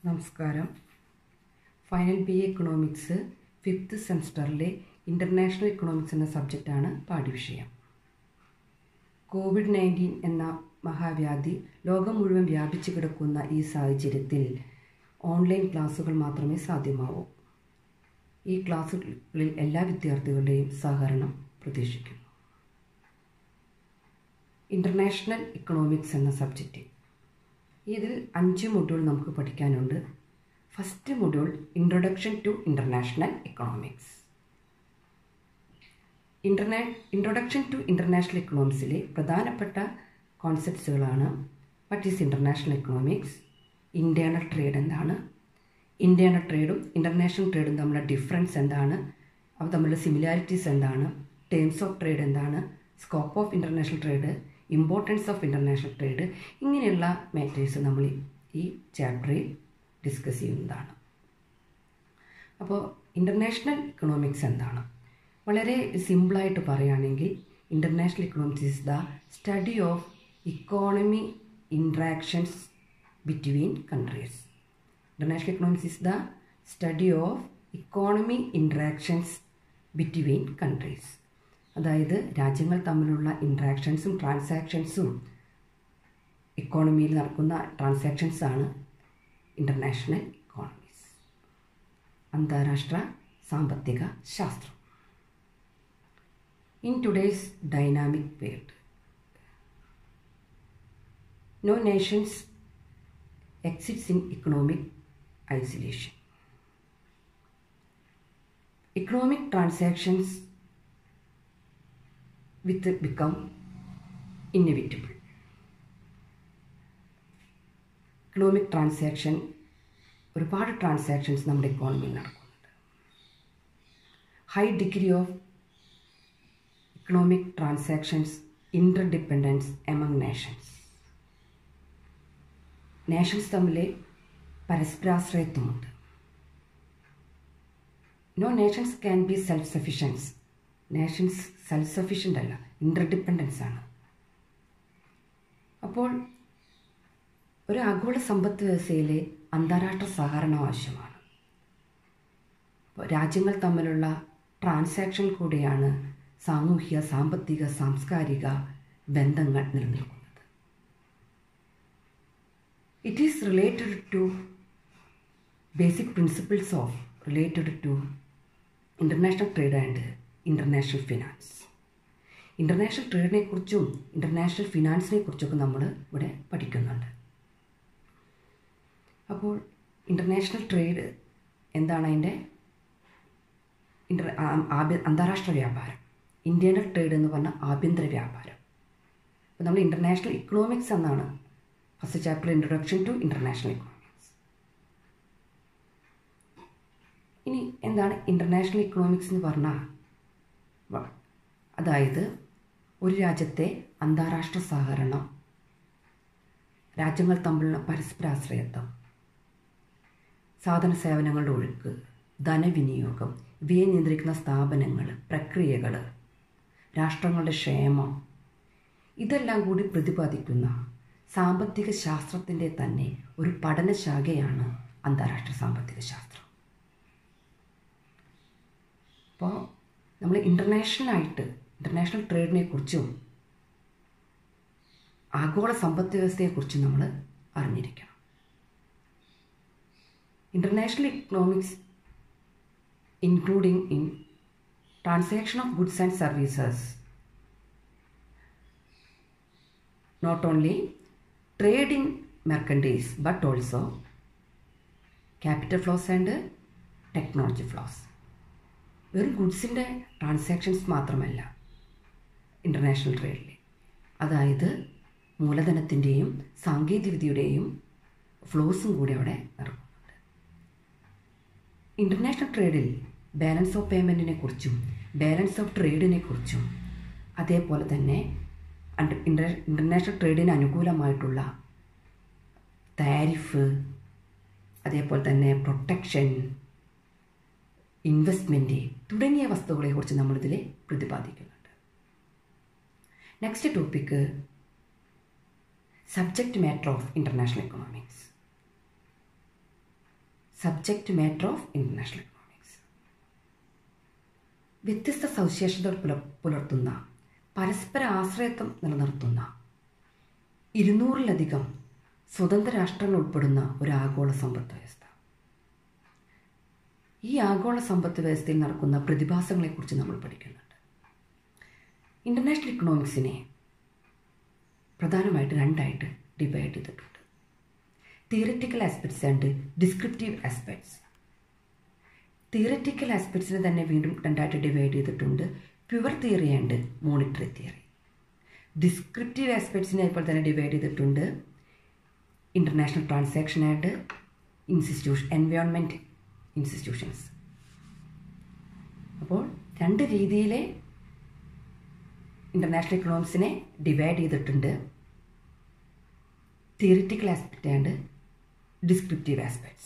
നമസ്കാരം final B A economics fifth സെമസ്റ്ററിലെ international economics എന്ന സബ്ജക്റ്റാണ് പാഠ്യവിഷയം കോവിഡ് നയൻറ്റീൻ എന്ന മഹാവ്യാധി ലോകം മുഴുവൻ വ്യാപിച്ചു കിടക്കുന്ന ഈ സാഹചര്യത്തിൽ ഓൺലൈൻ ക്ലാസ്സുകൾ മാത്രമേ സാധ്യമാവൂ ഈ ക്ലാസ്സുകളിൽ എല്ലാ വിദ്യാർത്ഥികളുടെയും സഹകരണം പ്രതീക്ഷിക്കുന്നു ഇൻ്റർനാഷണൽ ഇക്കണോമിക്സ് എന്ന സബ്ജക്റ്റ് ഇതിൽ അഞ്ച് മൊഡ്യൂൾ നമുക്ക് പഠിക്കാനുണ്ട് first module introduction to international economics ഇൻ്റർനാ ഇൻട്രൊഡക്ഷൻ ടു ഇൻ്റർനാഷണൽ ഇക്കണോമിക്സിലെ പ്രധാനപ്പെട്ട കോൺസെപ്റ്റ്സുകളാണ് what is international economics internal trade എന്താണ് ഇൻറ്റേർണൽ ട്രേഡും ഇൻ്റർനാഷണൽ ട്രേഡും തമ്മിലുള്ള ഡിഫറൻസ് എന്താണ് അവ തമ്മിലുള്ള സിമിലാരിറ്റീസ് എന്താണ് ടേംസ് ഓഫ് ട്രേഡ് എന്താണ് scope of international trade importance of international trade ഇങ്ങനെയുള്ള മാറ്റേഴ്സ് നമ്മൾ ഈ ചാപ്റ്ററിൽ ഡിസ്കസ് ചെയ്യുന്നതാണ് അപ്പോൾ ഇൻ്റർനാഷണൽ ഇക്കണോമിക്സ് എന്താണ് വളരെ സിമ്പിളായിട്ട് പറയുകയാണെങ്കിൽ international economics is the study of economy interactions between countries international economics is the study of economy interactions between countries അതായത് രാജ്യങ്ങൾ തമ്മിലുള്ള ഇൻട്രാക്ഷൻസും ട്രാൻസാക്ഷൻസും ഇക്കോണമിയിൽ നടക്കുന്ന ട്രാൻസാക്ഷൻസ് ആണ് ഇൻ്റർനാഷണൽ ഇക്കോണമീസ് അന്താരാഷ്ട്ര സാമ്പത്തിക ശാസ്ത്രം in today's dynamic world no nations exists in economic isolation economic transactions with become inevitable economic transaction ഒരുപാട് transactions നമ്മുടെ ഇക്കോണമിയിൽ നടക്കുന്നുണ്ട് high degree of economic transactions interdependence among nations nations തമ്മിൽ പരസ്പരാശ്രയത്വമുണ്ട് no nations can be self sufficiency nations self sufficient അല്ല interdependence ആണ് അപ്പോൾ ഒരു ആഗോള സമ്പദ് വ്യവസ്ഥയിലെ അന്താരാഷ്ട്ര സഹകരണം ആവശ്യമാണ് അപ്പോൾ രാജ്യങ്ങൾ തമ്മിലുള്ള ട്രാൻസാക്ഷൻ കൂടെയാണ് സാമൂഹിക സാമ്പത്തിക സാംസ്കാരിക ബന്ധങ്ങൾ നിലനിൽക്കുന്നത് it is related to basic principles of related to international trade and international finance international ട്രേഡിനെ കുറിച്ചും ഇൻ്റർനാഷണൽ ഫിനാൻസിനെ കുറിച്ചൊക്കെ നമ്മൾ ഇവിടെ പഠിക്കുന്നുണ്ട് അപ്പോൾ ഇൻ്റർനാഷണൽ ട്രേഡ് എന്താണ് അതിൻ്റെ ഇൻ്റർ അന്താരാഷ്ട്ര വ്യാപാരം ഇൻറ്റേർണൽ ട്രേഡ് എന്ന് പറഞ്ഞാൽ ആഭ്യന്തര വ്യാപാരം അപ്പോൾ നമ്മൾ ഇൻ്റർനാഷണൽ ഇക്കണോമിക്സ് എന്നാണ് first chapter introduction to international economics ഇനി എന്താണ് ഇൻ്റർനാഷണൽ ഇക്കണോമിക്സ് എന്ന് പറഞ്ഞാൽ അതായത് ഒരു രാജ്യത്തെ അന്താരാഷ്ട്ര സഹകരണം രാജ്യങ്ങൾ തമ്മിലുള്ള പരസ്പരാശ്രയത്വം സാധന സേവനങ്ങളുടെ ഒഴുക്ക് ധനവിനിയോഗം ഇവയെ നിയന്ത്രിക്കുന്ന സ്ഥാപനങ്ങൾ പ്രക്രിയകൾ രാഷ്ട്രങ്ങളുടെ ക്ഷേമം ഇതെല്ലാം കൂടി പ്രതിപാദിക്കുന്ന സാമ്പത്തിക ശാസ്ത്രത്തിൻ്റെ തന്നെ ഒരു പഠനശാഖയാണ് അന്താരാഷ്ട്ര സാമ്പത്തിക ശാസ്ത്രം അപ്പോൾ നമ്മൾ ഇൻ്റർനാഷണലായിട്ട് ഇൻ്റർനാഷണൽ ട്രേഡിനെ കുറിച്ചും ആഗോള സമ്പദ് വ്യവസ്ഥയെക്കുറിച്ചും നമ്മൾ അറിഞ്ഞിരിക്കണം international economics including in transaction of goods and services not only trade in merchandise but also capital flows and technology flows വെറും ഗുഡ്സിൻ്റെ ട്രാൻസാക്ഷൻസ് മാത്രമല്ല ഇൻ്റർനാഷണൽ ട്രേഡിൽ അതായത് മൂലധനത്തിൻ്റെയും സാങ്കേതികവിദ്യയുടെയും ഫ്ലോസും കൂടി അവിടെ നടക്കുന്നുണ്ട് ഇൻ്റർനാഷണൽ ട്രേഡിൽ ബാലൻസ് ഓഫ് പേയ്മെൻറ്റിനെ കുറിച്ചും ബാലൻസ് ഓഫ് ട്രേഡിനെ കുറിച്ചും അതേപോലെ തന്നെ ഇൻ്റർ ഇൻ്റർനാഷണൽ ട്രേഡിന് അനുകൂലമായിട്ടുള്ള താരിഫ് അതേപോലെ തന്നെ പ്രൊട്ടക്ഷൻ ഇൻവെസ്റ്റ്മെൻറ്റ് തുടങ്ങിയ വസ്തുക്കളെക്കുറിച്ച് നമ്മളിതിൽ പ്രതിപാദിക്കുന്നുണ്ട് next topic subject matter of international economics subject matter of international economics വ്യത്യസ്ത സവിശേഷതകൾ പുലർ പുലർത്തുന്ന പരസ്പര ആശ്രയത്വം നിലനിർത്തുന്ന ഇരുന്നൂറിലധികം സ്വതന്ത്ര രാഷ്ട്രങ്ങൾ ഉൾപ്പെടുന്ന ഒരു ആഗോള സമ്പദ് വ്യവസ്ഥ ഈ ആഗോള സമ്പദ് വ്യവസ്ഥയിൽ നടക്കുന്ന പ്രതിഭാസങ്ങളെക്കുറിച്ച് നമ്മൾ പഠിക്കുന്നുണ്ട് ഇൻ്റർനാഷണൽ ഇക്കണോമിക്സിനെ പ്രധാനമായിട്ട് രണ്ടായിട്ട് ഡിവൈഡ് ചെയ്തിട്ടുണ്ട് theoretical aspects and descriptive aspects theoretical ആസ്പെക്ട്സിനെ തന്നെ വീണ്ടും രണ്ടായിട്ട് ഡിവൈഡ് ചെയ്തിട്ടുണ്ട് pure theory and monetary theory descriptive ആസ്പെക്ട്സിനെ ഇപ്പോൾ തന്നെ ഡിവൈഡ് ചെയ്തിട്ടുണ്ട് international transaction and institution environment institutions അപ്പോൾ രണ്ട് രീതിയിലെ ഇൻ്റർനാഷണൽ ഇക്കണോമിക്സിനെ ഡിവൈഡ് ചെയ്തിട്ടുണ്ട് theoretical aspect and descriptive aspects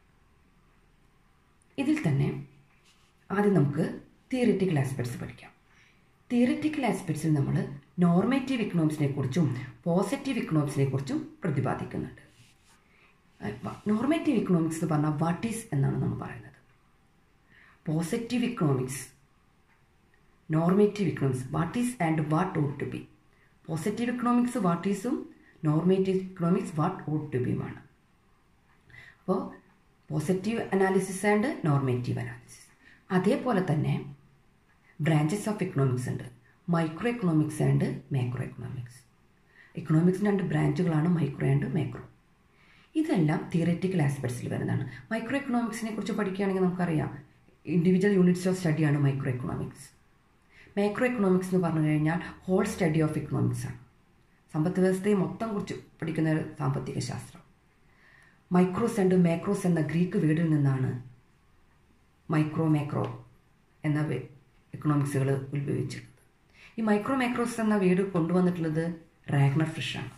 ഇതിൽ തന്നെ ആദ്യം നമുക്ക് തിയറിറ്റിക്കൽ ആസ്പെക്ട്സ് പഠിക്കാം തിയറിറ്റിക്കൽ ആസ്പെക്ട്സിൽ നമ്മൾ നോർമേറ്റീവ് ഇക്കണോമിക്സിനെ കുറിച്ചും പോസിറ്റീവ് ഇക്കണോമിക്സിനെ കുറിച്ചും പ്രതിപാദിക്കുന്നുണ്ട് നോർമേറ്റീവ് ഇക്കണോമിക്സ് എന്ന് പറഞ്ഞാൽ വാട്ട് ഈസ് എന്നാണ് നമ്മൾ പറയുന്നത് positive economics normative economics what is and what ought to be positive economics what ഈസും normative economics what ought to ബിയുമാണ് അപ്പോൾ positive analysis and normative analysis അതേപോലെ തന്നെ ബ്രാഞ്ചസ് ഓഫ് ഇക്കണോമിക്സ് ഉണ്ട് micro economics and macro economics ഇക്കണോമിക്സിന് രണ്ട് ബ്രാഞ്ചുകളാണ് micro and macro ഇതെല്ലാം തിയററ്റിക്കൽ ആസ്പെക്ട്സിൽ വരുന്നതാണ് മൈക്രോ എക്കണോമിക്സിനെ കുറിച്ച് പഠിക്കുകയാണെങ്കിൽ നമുക്കറിയാം ഇൻഡിവിജ്വൽ യൂണിറ്റ്സ് ഓഫ് സ്റ്റഡിയാണ് മൈക്രോ എക്കണോമിക്സ് മാക്രോ എക്കണോമിക്സ് എന്ന് പറഞ്ഞു കഴിഞ്ഞാൽ ഹോൾ സ്റ്റഡി ഓഫ് ഇക്കണോമിക്സ് ആണ് സമ്പദ് വ്യവസ്ഥയെ മൊത്തം കുറിച്ച് പഠിക്കുന്ന ഒരു സാമ്പത്തിക ശാസ്ത്രം മൈക്രോസ് ആൻഡ് മാക്രോസ് എന്ന ഗ്രീക്ക് വീടിൽ നിന്നാണ് മൈക്രോ മാക്രോ എന്ന എക്കണോമിക്സുകൾ ഉത്ഭവിച്ചിട്ടുള്ളത് ഈ മൈക്രോ മാക്രോസ് എന്ന വീട് കൊണ്ടുവന്നിട്ടുള്ളത് റാഗ്നർ ഫിഷാണ്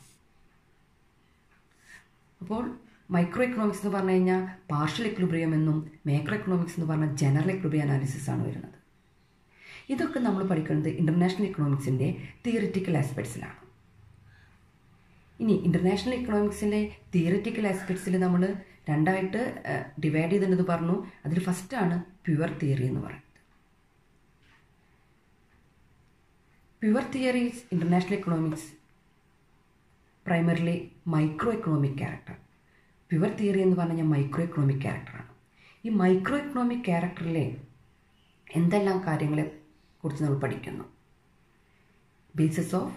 അപ്പോൾ മൈക്രോ എക്കണോമിക്സ് എന്ന് പറഞ്ഞു കഴിഞ്ഞാൽ പാർഷ്യൽ എക്ലുബ്രിയം എന്നും മാക്രോ എക്കണോമിക്സ് എന്ന് പറഞ്ഞാൽ ജനറൽ എക്ലുബ്രിയം അനാലിസിസ് ആണ് വരുന്നത് ഇതൊക്കെ നമ്മൾ പഠിക്കുന്നത് ഇൻ്റർനാഷണൽ ഇക്കണോമിക്സിൻ്റെ തിയറിറ്റിക്കൽ ആസ്പെക്ട്സിലാണ് ഇനി ഇൻ്റർനാഷണൽ ഇക്കണോമിക്സിലെ തിയറിറ്റിക്കൽ ആസ്പെക്ട്സിൽ നമ്മൾ രണ്ടായിട്ട് ഡിവൈഡ് ചെയ്തിട്ടുണ്ടെന്ന് പറഞ്ഞു അതിൽ ഫസ്റ്റാണ് പ്യുവർ തിയറി എന്ന് പറയുന്നത് pure theory international economics primarily micro economic character pure theory എന്ന് പറഞ്ഞു കഴിഞ്ഞാൽ മൈക്രോ എക്കണോമിക് ക്യാരക്ടറാണ് ഈ മൈക്രോ എക്കണോമിക് ക്യാരക്ടറിലെ എന്തെല്ലാം കാര്യങ്ങളെ കുറിച്ച് നമ്മൾ പഠിക്കുന്നു basis of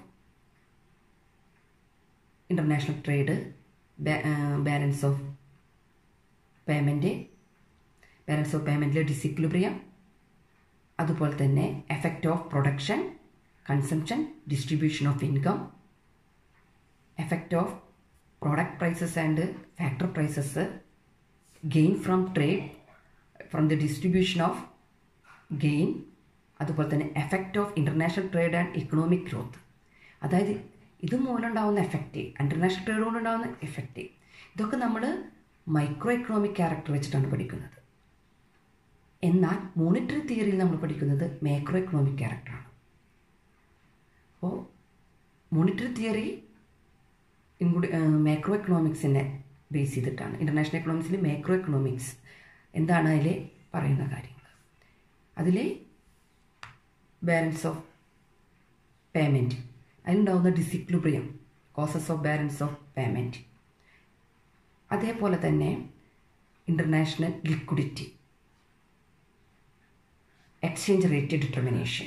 international trade balance of payment balance of പേയ്മെൻറ്റിലെ ഡിസിക്ലിബ്രിയം അതുപോലെ തന്നെ effect of production consumption distribution of income effect of product prices and factor prices gain from trade from the distribution of gain അതുപോലെ തന്നെ effect of international trade and economic growth അതായത് ഇത് മൂലമുണ്ടാകുന്ന effect international trade കൊണ്ടുണ്ടാകുന്ന effect ഇതൊക്കെ നമ്മൾ micro economic character വെച്ചിട്ടാണ് പഠിക്കുന്നത് എന്നാൽ മോണിറ്ററി തിയറിയിൽ നമ്മൾ പഠിക്കുന്നത് മാക്രോ എക്കണോമിക് ക്യാരക്ടറാണ് അപ്പോൾ മോണിറ്ററി തിയറി ഇൻക്ലൂഡ് മാക്രോ എക്കണോമിക്സിനെ ബേസ് ചെയ്തിട്ടാണ് ഇൻ്റർനാഷണൽ എക്കണോമിക്സിൽ മാക്രോ എക്കണോമിക്സ് എന്താണ് അതിൽ പറയുന്ന കാര്യങ്ങൾ അതിൽ ബാലൻസ് ഓഫ് പേയ്മെൻറ്റ് അതിലുണ്ടാകുന്ന disequilibrium causes of balance of payment അതേപോലെ തന്നെ international liquidity exchange rate determination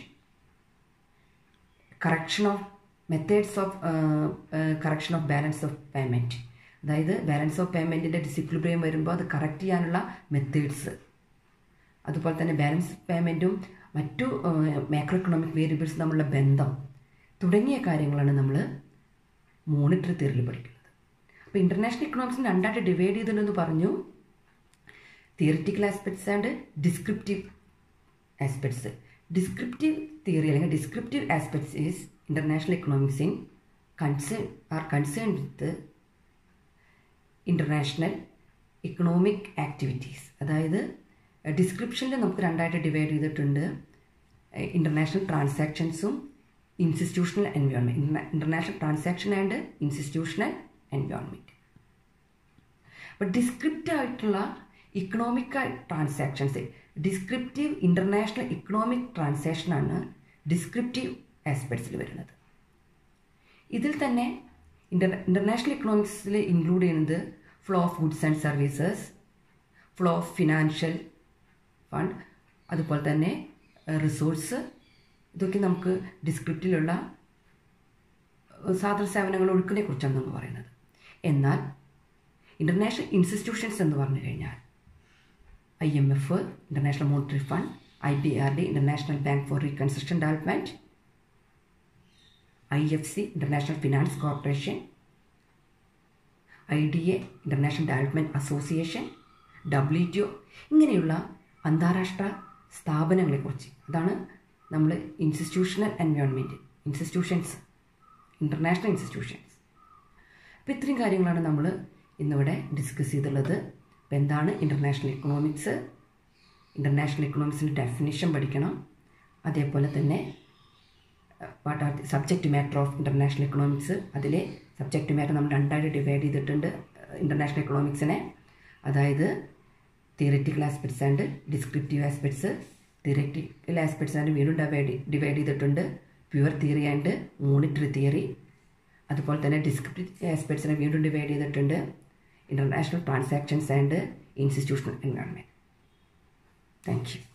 correction of methods of correction of balance of payment അതായത് ബാലൻസ് ഓഫ് പേയ്മെൻറ്റിൻ്റെ ഡിസിക്ലിബ്രിയം വരുമ്പോൾ അത് കറക്റ്റ് ചെയ്യാനുള്ള മെത്തേഡ്സ് അതുപോലെ തന്നെ ബാലൻസ് പേയ്മെൻറ്റും മറ്റു മാക്രോ എക്കണോമിക് വേരിയബിൾസ് തമ്മിലുള്ള ബന്ധം തുടങ്ങിയ കാര്യങ്ങളാണ് നമ്മൾ മോണിറ്ററി തിയറിയിൽ പഠിക്കുന്നത് അപ്പോൾ ഇൻ്റർനാഷണൽ ഇക്കണോമിക്സിന് രണ്ടായിട്ട് ഡിവൈഡ് ചെയ്തിട്ടുണ്ടെന്ന് പറഞ്ഞു theoretical aspects and descriptive aspects descriptive theory അല്ലെങ്കിൽ descriptive aspects is international economics in concern or concern with international economic activities അതായത് ഡിസ്ക്രിപ്ഷനിൽ നമുക്ക് രണ്ടായിട്ട് ഡിവൈഡ് ചെയ്തിട്ടുണ്ട് ഇൻ്റർനാഷണൽ ട്രാൻസാക്ഷൻസും institutional environment international transaction and institutional environment അപ്പോൾ ഡിസ്ക്രിപ്റ്റ് ആയിട്ടുള്ള economic transactions descriptive international economic ട്രാൻസാക്ഷനാണ് ഡിസ്ക്രിപ്റ്റീവ് ആസ്പെക്ട്സിൽ വരുന്നത് ഇതിൽ തന്നെ ഇൻ്റർ ഇൻ്റർനാഷണൽ ഇക്കണോമിക്സിൽ ഇൻക്ലൂഡ് ചെയ്യുന്നത് flow of goods and services flow of financial fund അതുപോലെ തന്നെ റിസോഴ്സ് ഇതൊക്കെ നമുക്ക് ഡിസ്ക്രിപ്റ്റിലുള്ള സാധന സേവനങ്ങൾ ഒഴുക്കിനെ കുറിച്ചാണ് നമ്മൾ പറയുന്നത് എന്നാൽ ഇൻ്റർനാഷണൽ ഇൻസ്റ്റിറ്റ്യൂഷൻസ് എന്ന് പറഞ്ഞു കഴിഞ്ഞാൽ I M F international monetary fund I B R D international bank for reconstruction development I F C international finance corporation I D A international development association W T O ഇങ്ങനെയുള്ള അന്താരാഷ്ട്ര സ്ഥാപനങ്ങളെക്കുറിച്ച് അതാണ് നമ്മൾ institutional environment institutions international institutions അപ്പോൾ ഇത്രയും കാര്യങ്ങളാണ് നമ്മൾ ഇന്നിവിടെ ഡിസ്കസ് ചെയ്തുള്ളത് അപ്പോൾ എന്താണ് ഇൻ്റർനാഷണൽ ഇക്കണോമിക്സ് ഇൻ്റർനാഷണൽ ഇക്കണോമിക്സിൻ്റെ ഡെഫിനിഷൻ പഠിക്കണം അതേപോലെ തന്നെ what are the subject matter of international economics അതിലെ സബ്ജക്റ്റ് മാറ്റർ നമ്മൾ രണ്ടായിട്ട് ഡിവൈഡ് ചെയ്തിട്ടുണ്ട് ഇൻ്റർനാഷണൽ ഇക്കണോമിക്സിനെ അതായത് theoretical aspects and descriptive aspects theoretical aspects and വീണ്ടും ഡിവൈഡ് ഡിവൈഡ് ചെയ്തിട്ടുണ്ട് pure theory and monetary theory അതുപോലെ തന്നെ ഡിസ്ക്രിപ്റ്റീവ് ആസ്പെക്ട്സിനെ വീണ്ടും ഡിവൈഡ് ചെയ്തിട്ടുണ്ട് international transactions and institutional environment thank U